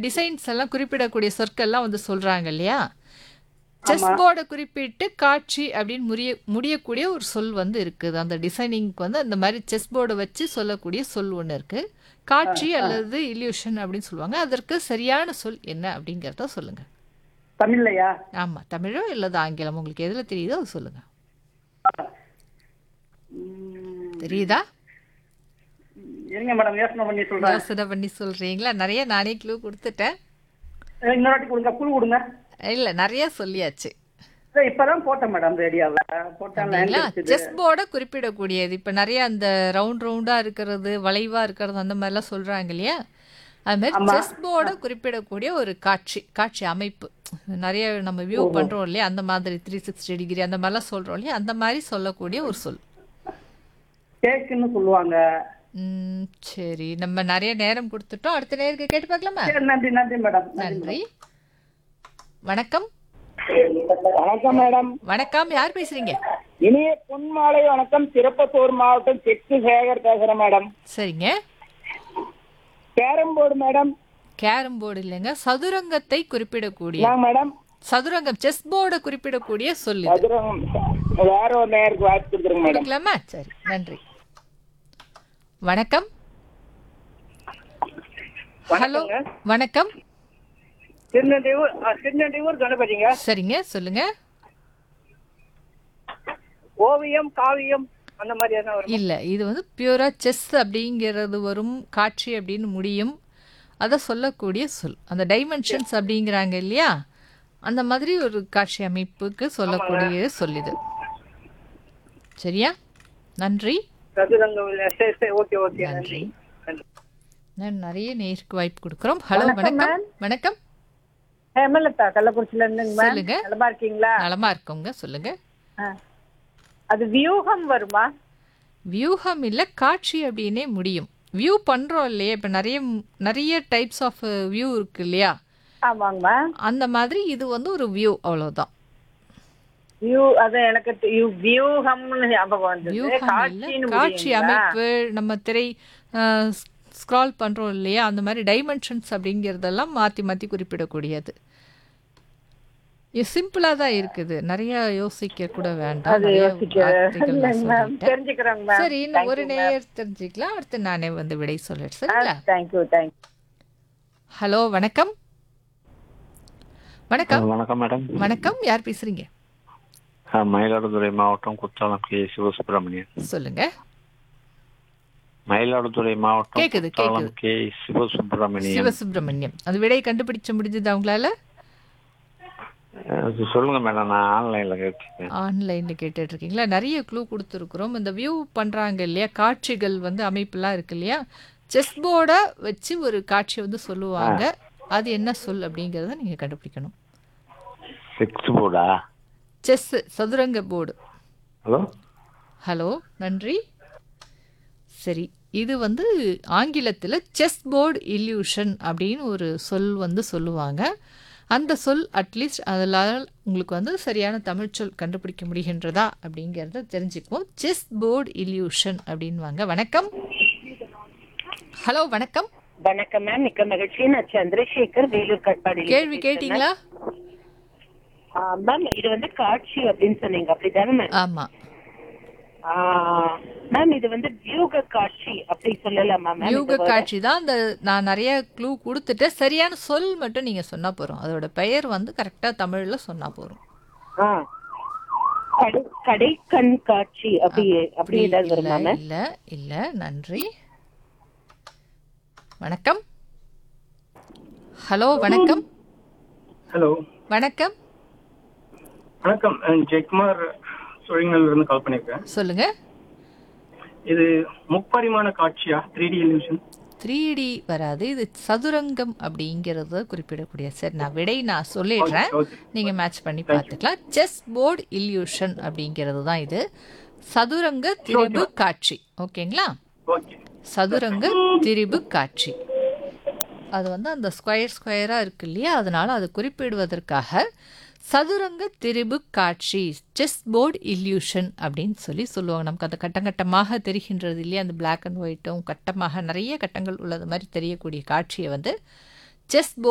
Designs எல்லாம் குறிப்பிடக்கூடிய சொற்கள்லாம் வந்து சொல்றாங்க இல்லையா செஸ் போர்டை குறிப்பிட்டு காட்சி அப்படின்னு முடிய முடியக்கூடிய ஒரு சொல் வந்து இருக்குது அந்த டிசைனிங்க்கு வந்து அந்த மாதிரி செஸ் போர்டை வச்சு சொல்லக்கூடிய சொல் ஒன்று இருக்கு காட்சி அல்லது இல்யூஷன் அப்படின்னு சொல்லுவாங்க அதற்கு சரியான சொல் என்ன அப்படிங்கிறத சொல்லுங்க தமிழ்லையா ஆமா தமிழோ இல்லது ஆங்கிலம் உங்களுக்கு எதுல தெரியுதோ அது சொல்லுங்க ம், தெரியுதா இருங்க மேடம் யோசனை பண்ணி சொல்றேன் யோசனை பண்ணி சொல்றீங்களா நிறைய நானே க்ளூ கொடுத்துட்டேன் அஹ் இன்னொரு வாட்டி கொடுங்க குழு கொடுங்க இல்ல நிறைய சொல்லியாச்சு அஹ் இப்பதான் போட்டேன் மேடம் ரேடியோல போட்டேன் line அப்படிங்களா கிடைச்சது. செஸ் போர்டை குறிப்பிடக்கூடியது இப்ப நிறைய அந்த ரவுண்ட் ரவுண்டா இருக்கிறது வளைவா இருக்கிறது அந்த மாதிரிலாம் சொல்றாங்க இல்லையா அது மாதிரி செஸ் போர்டை குறிப்பிடக்கூடிய ஒரு காட்சி காட்சி அமைப்பு நிறைய நம்ம வியூ பண்றோம் இல்லையா அந்த மாதிரி த்ரீ சிக்ஸ்டி டிகிரி அந்த மாதிரிலாம் சொல்றோம் இல்லையா அந்த மாதிரி சொல்லக்கூடிய ஒரு சொல் கேக்குன்னு சொல்லுவாங்க ம், சரி நம்ம நிறைய நேரம் கொடுத்துட்டோம் அடுத்த நேருக்கு கேட்டு பார்க்கலாமா சரி நன்றி நன்றி மேடம் நன்றி வணக்கம் வணக்கம் மேடம் வணக்கம் யார் பேசுறீங்க இனிய பொன்மாலை வணக்கம் திருப்பத்தூர் மாவட்டம் தெற்கு சேகர் பேசுறேன் மேடம் சரிங்க carrom board madam carrom board இல்லைங்க சதுரங்கத்தை குறிப்பிடக்கூடிய நான் மேடம் சதுரங்கம் செஸ் போர்டை குறிப்பிடக்கூடிய சொல் இது மதுரம் வேற ஒரு நேருக்கு வாய்ப்பு கொடுத்துருங்க மேடம் கொடுக்கலாமா சரி நன்றி வணக்கம் ஹலோ வணக்கம் திருநெல்வேலூர் திருநெல்வேலூர் கணபதிங்க சரிங்க சொல்லுங்க ஓவியம் காவியம் அந்த மாதிரி எதனா வரும் இல்ல இது வந்து பியூரா செஸ் அப்படிங்கிறது வரும் காட்சி அப்படின்னு முடியும் அதை சொல்லக்கூடிய சொல் அந்த டைமென்ஷன்ஸ் அப்படிங்கிறாங்க இல்லையா அந்த மாதிரி ஒரு காட்சி அமைப்புக்கு சொல்லக்கூடிய சொல் இது சரியா நன்றி சதுரங்கம் இல்ல சரி சரி ஓகே ஓகே நன்றி நன்றி நான் நிறைய நேருக்கு வாய்ப்பு கொடுக்குறோம் ஹலோ வணக்கம் வணக்கம் ஹேமலதா கள்ளக்குறிச்சில இருந்துங்க மேம் சொல்லுங்க. நலமா இருக்கீங்களா நலமா இருக்கோங்க சொல்லுங்க ஆ. அது வியூகம் வருமா வியூகம் இல்ல காட்சி அப்படின்னே முடியும் வியூ பண்றோம் இல்லையா இப்ப நிறைய நிறைய டைப்ஸ் ஆஃப் வியூ இருக்கு இல்லையா ஆமாங்க மேம் அந்த மாதிரி இது வந்து ஒரு வியூ அவ்வளவுதான் வியூ அது எனக்கு தெ- யு- வியூகம்னு ஞாபகம் வந்தது வியூகம் இல்ல காட்சின்னு காட்சி முடியுங்களா? அமைப்பு நம்ம திரை ஸ்க்ரால் பண்றோம் இல்லையா அந்த மாதிரி டைமென்ஷன்ஸ் அப்படிங்கிறதெல்லாம் மாத்தி மாத்தி குறிப்பிடக்கூடியது இது சிம்பிளா தான் இருக்குது நிறைய யோசிக்க கூட வேண்டாம் அது நிறைய யோசிக்க வார்த்தைகள் நான் இல்லைங்க மேம் சொல்லிட்டேன். தெரிஞ்சுக்கிறேங்க மேம் சரி இன்னும் ஒரு நேயர் தெரிஞ்சுக்கலாம் அடுத்து நானே வந்து விடை சொல்லிட்டு சரிங்களா தேங்க்யூ தேங்க்யூ ஹலோ வணக்கம் வணக்கம் வணக்கம் மேடம் வணக்கம் யார் பேசுறீங்க ஆ, மயிலாடுதுறை மாவட்டம் குற்றாலம் கே சிவசுப்பிரமணியன் சொல்லுங்க மயிலாடுதுறை மாவட்டம் கேக்குது, குற்றாலம் கே சிவசுப்பிரமணியன் சிவசுப்பிரமணியம் அது விடை கண்டுபிடிச்ச முடிஞ்சது அவங்களால அது சொல்லுங்க மேடம் நான் ஆன்லைன்ல கேட்டிருக்கேன் ஆன்லைன்ல கேட்டுட்டு இருக்கீங்களா நிறைய க்ளூ கொடுத்துருக்குறோம் இந்த வியூ பண்றாங்க இல்லையா காட்சிகள் வந்து அமைப்புலாம் இருக்கு இல்லையா செஸ் போர்டை வச்சு ஒரு காட்சி வந்து சொல்லுவாங்க அது என்ன சொல் அப்படிங்கிறத நீங்க கண்டுபிடிக்கணும் சிக்ஸ் போர்டா செஸ் சதுரங்க போர்டு ஹலோ ஹலோ நன்றி சரி இது வந்து ஆங்கிலத்தில் செஸ் போர்டு இல்யூஷன் அப்படின்னு ஒரு சொல் வந்து சொல்லுவாங்க அந்த சொல் அட்லீஸ்ட் அதில் உங்களுக்கு வந்து சரியான தமிழ் சொல் கண்டுபிடிக்க முடிகின்றதா அப்படிங்கிறத தெரிஞ்சுக்குவோம் செஸ் போர்டு இல்யூஷன் அப்படின்வாங்க வணக்கம் ஹலோ வணக்கம் வணக்கம் மேம் மிக்க மகிழ்ச்சி நான் சந்திரசேகர் வேலூர் கட்பாடி கேள்வி கேட்டிங்களா மேம் இது வந்து காட்சி அப்படின்னு சொன்னீங்க அப்படிதானே மேம் ஆமாம் மேம் இது வந்து வியூக காட்சி அப்படி சொல்லலாமா மேம் யூக காட்சி தான் அந்த நான் நிறைய க்ளூ கொடுத்துட்டேன் சரியான சொல் மட்டும் நீங்கள் சொன்னால் போகிறோம் அதோட பெயர் வந்து கரெக்டாக தமிழில் சொன்னால் போகிறோம் கடை கடை கண் காட்சி அப்படி அப்படி ஏதாவது இல்ல வருமா மேம் இல்ல இல்ல நன்றி வணக்கம் ஹலோ வணக்கம் ஹலோ வணக்கம் வணக்கம் நான் ஜெயக்குமார் சுழிங்கல்ல இருந்து கால் பண்ணியிருக்கேன் சொல்லுங்க இது முப்பரிமாண காட்சியா three D elevation three D வராது இது சதுரங்கம் அப்படிங்கிறத குறிப்பிடக்கூடிய சரி நான் விடை நான் சொல்லிடுறேன் okay. நீங்க மேட்ச் பண்ணி பார்த்துக்கலாம் செஸ் போர்டு இல்யூஷன் அப்படிங்கிறது தான் இது சதுரங்க திரிபு காட்சி ஓகேங்களா ஓகே சதுரங்க திரிபு காட்சி அது வந்து அந்த ஸ்கொயர் ஸ்கொயராக இருக்கு இல்லையா அதனால அதை குறிப்பிடுவதற்காக சதுரங்க திரிபு காட்சி செஸ் போர்டு இல்யூஷன் அப்படின்னு சொல்லி சொல்லுவாங்க நமக்கு அந்த கட்டம் கட்டமாக தெரிகின்றது இல்லையா அந்த பிளாக் அண்ட் ஒயிட்டும் கட்டமாக நிறைய கட்டங்கள் உள்ளது மாதிரி தெரியக்கூடிய காட்சியை வந்து செஸ்